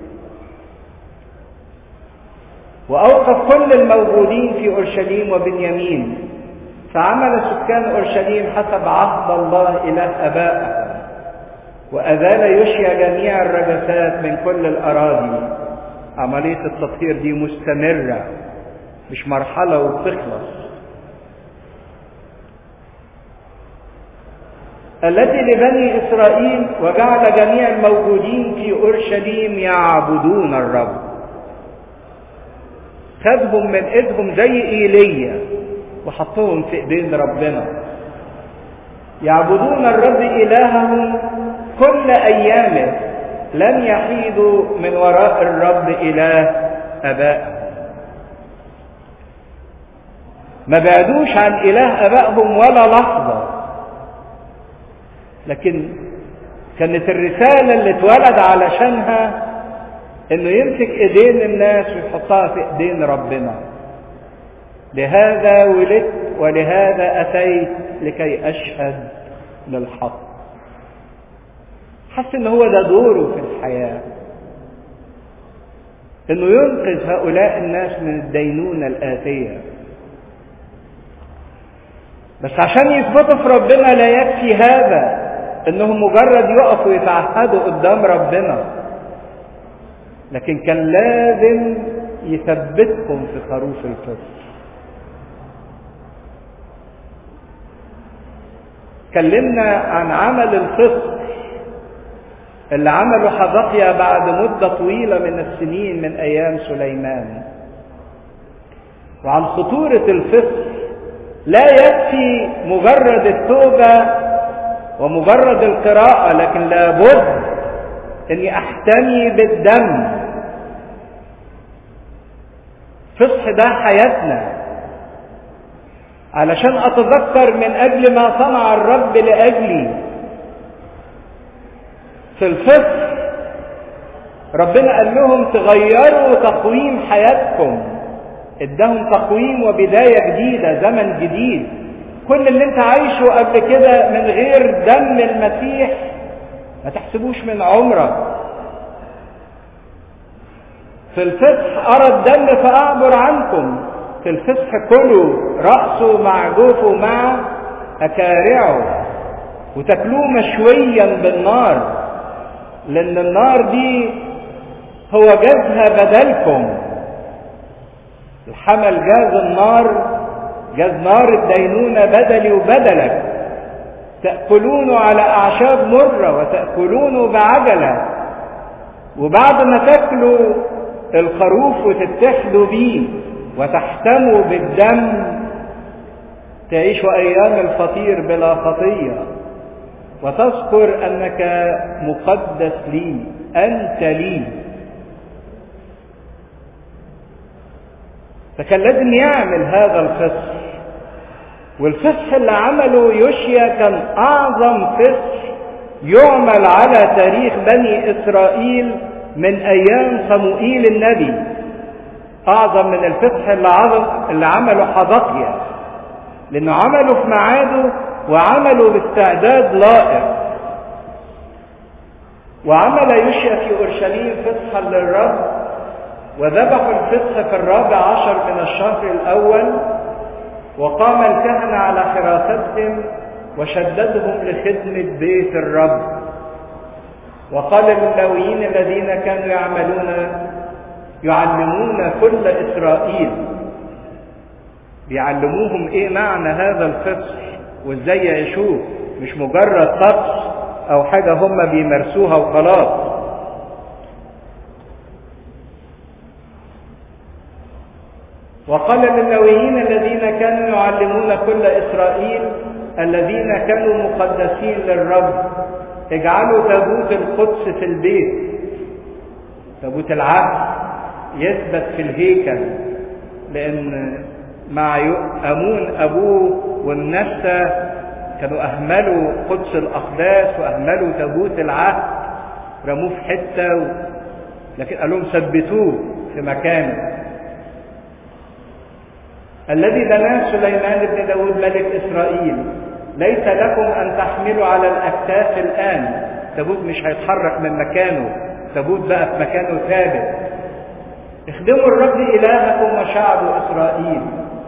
A: واوقف كل الموجودين في اورشليم وبنيامين فعمل سكان اورشليم حسب عهد الله اله ابائهم وازال يشيا جميع الرجسات من كل الاراضي عمليه التطهير دي مستمره مش مرحله وبتخلص التي لبني اسرائيل وجعل جميع الموجودين في اورشليم يعبدون الرب خدهم من ايدهم زي ايليا وحطهم في ايدين ربنا يعبدون الرب الههم كل ايامه لم يحيدوا من وراء الرب اله ابائهم ما بعدوش عن اله ابائهم ولا لحظه لكن كانت الرساله اللي اتولد علشانها انه يمسك ايدين الناس ويحطها في ايدين ربنا لهذا ولدت ولهذا اتيت لكي اشهد للحق حس ان هو ده دوره في الحياه انه ينقذ هؤلاء الناس من الدينونه الاتيه بس عشان يثبتوا في ربنا لا يكفي هذا انهم مجرد يقفوا يتعهدوا قدام ربنا لكن كان لازم يثبتهم في خروف الفصل اتكلمنا عن عمل الفصل اللي عمله حبقيا بعد مدة طويلة من السنين من أيام سليمان وعن خطورة الفصل لا يكفي مجرد التوبة ومجرد القراءة لكن لابد اني احتمي بالدم فصح ده حياتنا علشان اتذكر من اجل ما صنع الرب لاجلي في الفصح ربنا قال لهم تغيروا تقويم حياتكم اداهم تقويم وبدايه جديده زمن جديد كل اللي انت عايشه قبل كده من غير دم المسيح ما تحسبوش من عمرك في الفصح أرى الدم فأعبر عنكم في الفصح كلوا رأسه مع جوفه مع أكارعه وتاكلوه مشويا بالنار لأن النار دي هو جازها بدلكم الحمل جاز النار جاز نار الدينونة بدلي وبدلك تأكلونه على أعشاب مرة وتأكلونه بعجلة وبعد ما تاكلوا الخروف وتتحدوا بيه وتحتموا بالدم تعيشوا أيام الفطير بلا خطية وتذكر أنك مقدس لي أنت لي فكان لازم يعمل هذا الفصح والفصح اللي عمله يوشيا كان أعظم فصح يعمل على تاريخ بني إسرائيل من أيام صموئيل النبي أعظم من الفصح اللي, عظم اللي عمله حبقيا لأنه عمله في ميعاده وعمله باستعداد لائق وعمل يوشيا في أورشليم فصحا للرب وذبحوا الفصح في الرابع عشر من الشهر الأول وقام الكهنة على حراستهم وشددهم لخدمة بيت الرب وقال لللاويين الذين كانوا يعملون يعلمون كل إسرائيل بيعلموهم ايه معنى هذا الفصح وازاي يعيشوه مش مجرد طقس او حاجة هم بيمارسوها وخلاص وقال للنويين الذين كانوا يعلمون كل إسرائيل الذين كانوا مقدسين للرب اجعلوا تابوت القدس في البيت تابوت العهد يثبت في الهيكل لأن مع أمون أبوه والنسة كانوا أهملوا قدس الأقداس وأهملوا تابوت العهد رموه في حتة و... لكن قال لهم ثبتوه في مكانه الذي بناه سليمان بن داود ملك إسرائيل ليس لكم أن تحملوا على الأكتاف الآن تابوت مش هيتحرك من مكانه تابوت بقى في مكانه ثابت اخدموا الرب إلهكم وشعب إسرائيل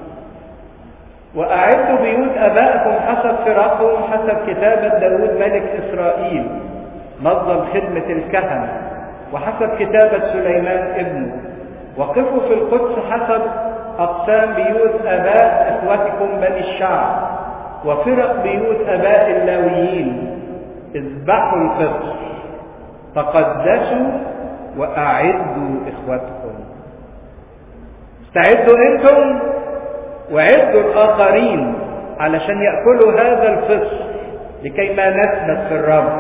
A: وأعدوا بيوت أبائكم حسب فرقهم حسب كتابة داود ملك إسرائيل نظم خدمة الكهنة وحسب كتابة سليمان ابنه وقفوا في القدس حسب أقسام بيوت أباء إخوتكم بني الشعب وفرق بيوت أباء اللاويين اذبحوا القدس تقدسوا وأعدوا إخوتكم استعدوا أنتم وعدوا الآخرين علشان يأكلوا هذا الفصل لكي ما نثبت في الرب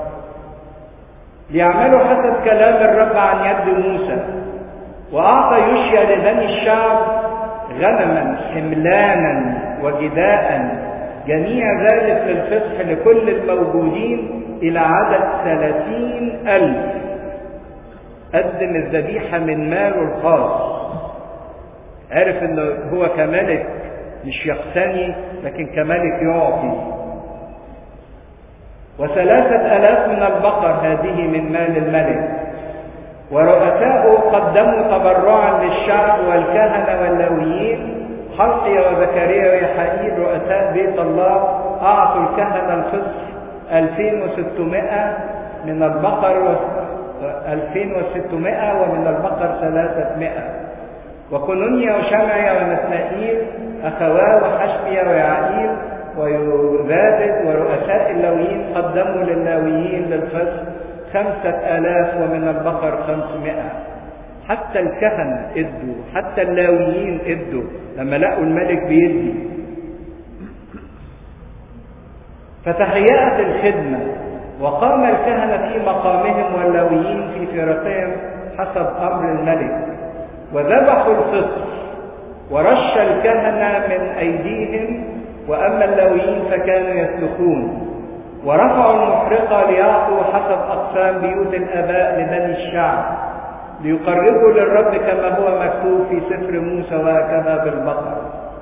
A: ليعملوا حسب كلام الرب عن يد موسى وأعطى يشيا لبني الشعب غنما حملانا وجداء جميع ذلك للفصح لكل الموجودين إلى عدد ثلاثين ألف قدم الذبيحة من ماله الخاص عرف انه هو كملك مش يقتني لكن كملك يعطي وثلاثة ألاف من البقر هذه من مال الملك ورؤساؤه قدموا تبرعا للشعب والكهنة واللويين حلقي وزكريا ويحائيل رؤساء بيت الله أعطوا الكهنة الفصح 2600 من البقر و 2600 ومن البقر 300 وكنونيا وشمعيا ونثنائيل أخواه وحشبيا ويعائيل ويزادد ورؤساء اللويين قدموا للاويين للفصل خمسة آلاف ومن البقر خمسمائة حتى الكهنة ادوا حتى اللاويين ادوا لما لقوا الملك بيدي فتهيأت الخدمة وقام الكهنة في مقامهم واللاويين في فرقهم حسب أمر الملك وذبحوا الفصل ورش الكهنة من أيديهم وأما اللاويين فكانوا يسلخون ورفعوا المحرقة ليعطوا حسب أقسام بيوت الآباء لبني الشعب ليقربوا للرب كما هو مكتوب في سفر موسى وهكذا بالبقر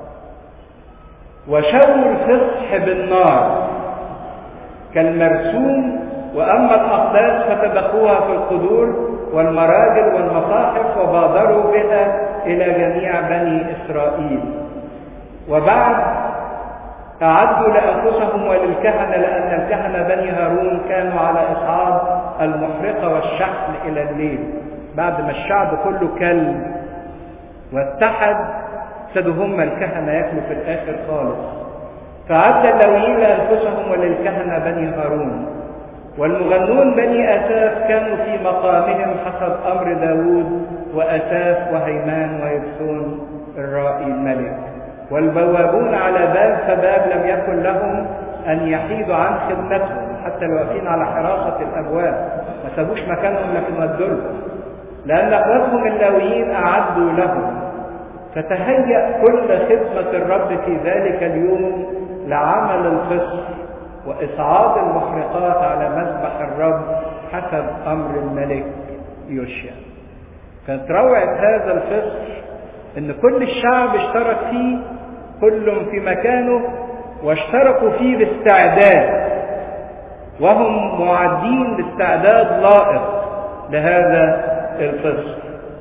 A: وشووا الفصح بالنار كالمرسوم وأما الأقداس فتبقوها في القدور والمراجل والمصاحف وبادروا بها إلى جميع بني إسرائيل وبعد أعدوا لأنفسهم وللكهنة لأن الكهنة بني هارون كانوا على إصعاد المحرقة والشحن إلى الليل بعد ما الشعب كله كل واتحد ابتدوا هم الكهنة ياكلوا في الآخر خالص فعد اللويين لأنفسهم وللكهنة بني هارون والمغنون بني أساف كانوا في مقامهم حسب أمر داود وأساف وهيمان ويبسون الرائي الملك والبوابون على باب فباب لم يكن لهم أن يحيدوا عن خدمتهم حتى الواقفين على حراسة الأبواب ما سابوش مكانهم لكن ودوا لأن أخواتهم اللاويين أعدوا لهم فتهيأ كل خدمة الرب في ذلك اليوم لعمل الفصح وإصعاد المحرقات على مذبح الرب حسب أمر الملك يوشيا كانت روعة هذا الفصح إن كل الشعب اشترك فيه كل في مكانه واشتركوا فيه باستعداد وهم معدين باستعداد لائق لهذا الفصح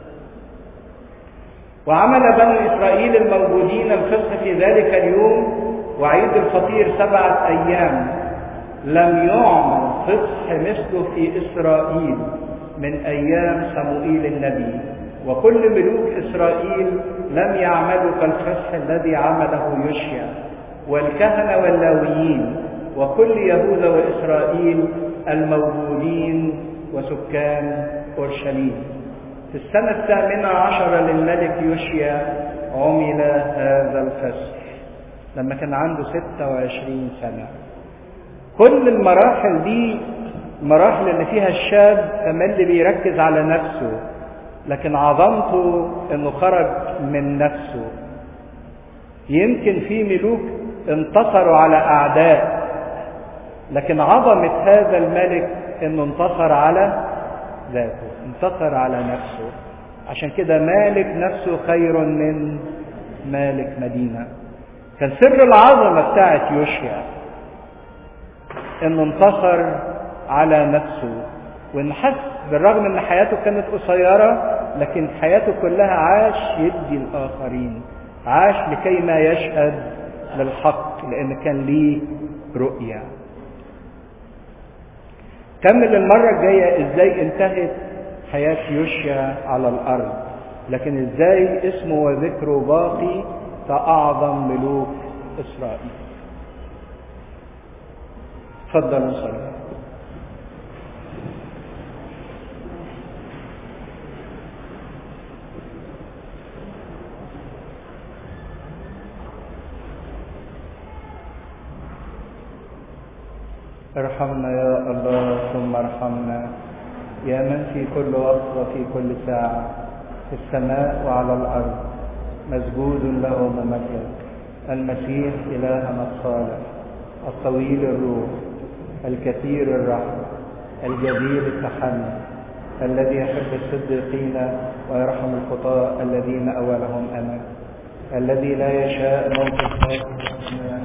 A: وعمل بنو إسرائيل الموجودين الفصح في ذلك اليوم وعيد الفطير سبعة أيام لم يعمل فصح مثله في إسرائيل من أيام صموئيل النبي وكل ملوك إسرائيل لم يعملوا كالفصح الذي عمله يشيا والكهنة واللاويين وكل يهوذا وإسرائيل الموجودين وسكان أورشليم في السنة الثامنة عشر للملك يوشيا عمل هذا الفصح لما كان عنده ستة وعشرين سنة كل المراحل دي المراحل اللي فيها الشاب كمان اللي بيركز على نفسه لكن عظمته انه خرج من نفسه يمكن في ملوك انتصروا على اعداء لكن عظمة هذا الملك انه انتصر على ذاته انتصر على نفسه عشان كده مالك نفسه خير من مالك مدينة كان سر العظمة بتاعت يوشيا انه انتصر على نفسه وان حس بالرغم ان حياته كانت قصيرة لكن حياته كلها عاش يدي الاخرين عاش لكي ما يشهد للحق لان كان ليه رؤية كمل المرة الجاية ازاي انتهت حياة يوشيا على الارض لكن ازاي اسمه وذكره باقي كأعظم ملوك اسرائيل تفضل نصلي ارحمنا يا الله ثم ارحمنا يا من في كل وقت وفي كل ساعة في السماء وعلى الأرض مسجود له ممجد المسيح إلهنا الصالح الطويل الروح الكثير الرحمة الجدير التحمل الذي يحب الصديقين ويرحم الخطاة الذين أولهم أنا الذي لا يشاء موت الخاطئ